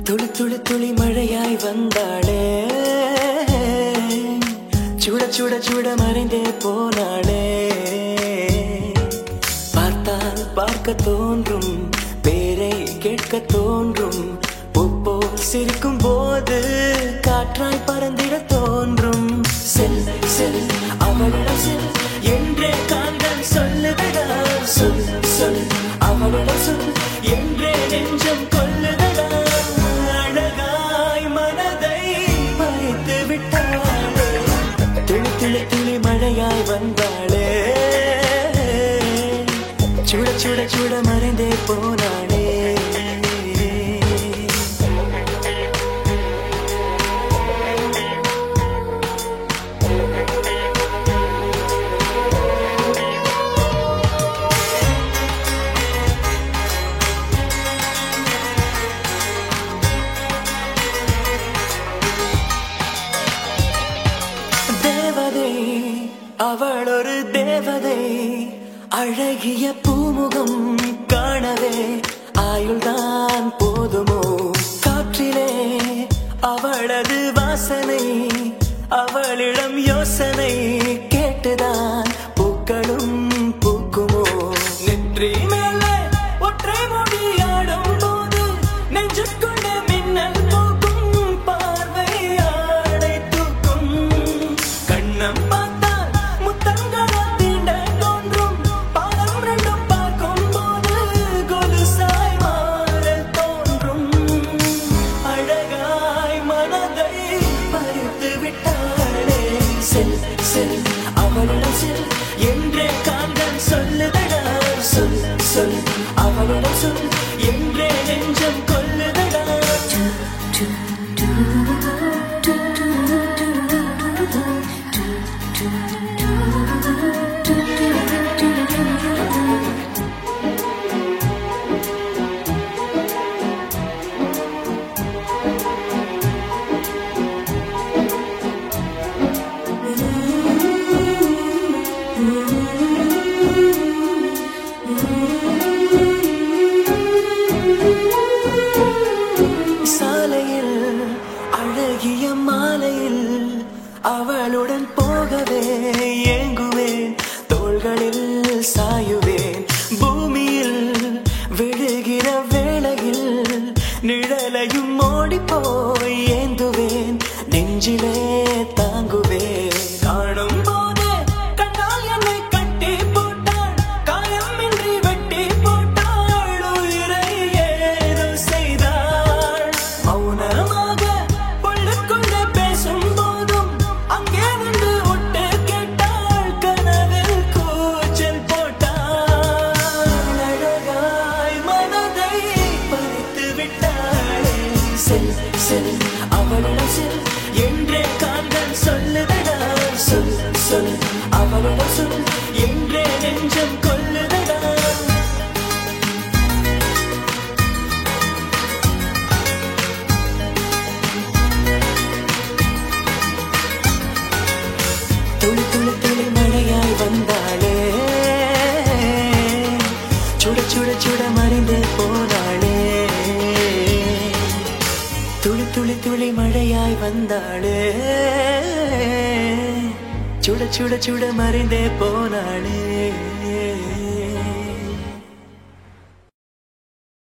துளி துளி துளி மழையாய் வந்தாளே சுட சுட சுட மறைந்தே போனாளே பார்த்தால் பார்க்க தோன்றும் பேரை கேட்க தோன்றும் உப்போ சிரிக்கும் போது காற்றாய் பறந்திட தோன்றும் செல் செல் அவளிடம் செல் என்றே காந்தன் சொல்லுதடா சொல் சொல் அவளிடம் சொல் என்றே நெஞ்சம் கொல்லுதடா அழகாய் மனதை பறித்து விட்டாளே துளி துளி துளி மழையாய் வந்தாளே சுட சுட சுட மறைந்தே போனாளே தேவதை அவள் ஒரு தேவதை அழகிய பூமுகம் காணவே ஆயுள்தான் போதுமோ காற்றிலே அவளது வாசனை அவளிடம் யோசனை கேட்டுதான் பூக்களும் பூக்குமோ நெற்றி மேலே ஒற்றை மொழியாடும் போது நெஞ்சுக்குள்ள மின்னல் போக்கும் பார்வை ஆடை தூக்கும் கண்ணம் பார்த்தால் முத்தங்களா தீண்ட தோன்றும் பாதம் ரெண்டும் பார்க்கும் போது கொலுசாய் மாற தோன்றும் அழகாய் மனதை பறித்து விட்டாளே செல் செல் அவளிடம் செல் என்றே காந்தன் சொல்லுதடா சொல் சொல் அவளிடம் சொல் என்றே நெஞ்சம் கொல்லுதடா சாலையில் அழகிய மாலையில் அவளுடன் போகவே ஏங்குவேன் தோள்களில் சாயுவேன் பூமியில் விழுகிற வேளையில் நிழலையும் ஓடி போய் ஏந்துவேன் நெஞ்சிலே தாங்குவேன் காணும் போதே கண்ணால் என்னை கட்டி போட்டாள் காயமின்றி வெட்டி போட்டாள் உயிரை ஏதோ செய்தாள் மௌனமாக உள்ளுக்குள்ளே பேசும் போதும் அங்கே நின்று விட்டு கேட்டாள் கனவில் கூச்சல் போட்டாள் அழகாய் மனதை பறித்து விட்டாளே செல் செல் அவளிடம் செல் என்றே காந்தன் சொல்லுதடா சொல் சொல் அவளிடம் சொல் என்றே நெஞ்சம் கொல்லுதடா துளி துளி துளி மழையாய் வந்தாளே சுட சுட சுட மறைந்து போனாளே துளி துளி துளி மழையாய் வந்தாளே சுட சுட சுட மறைந்தே போனாளே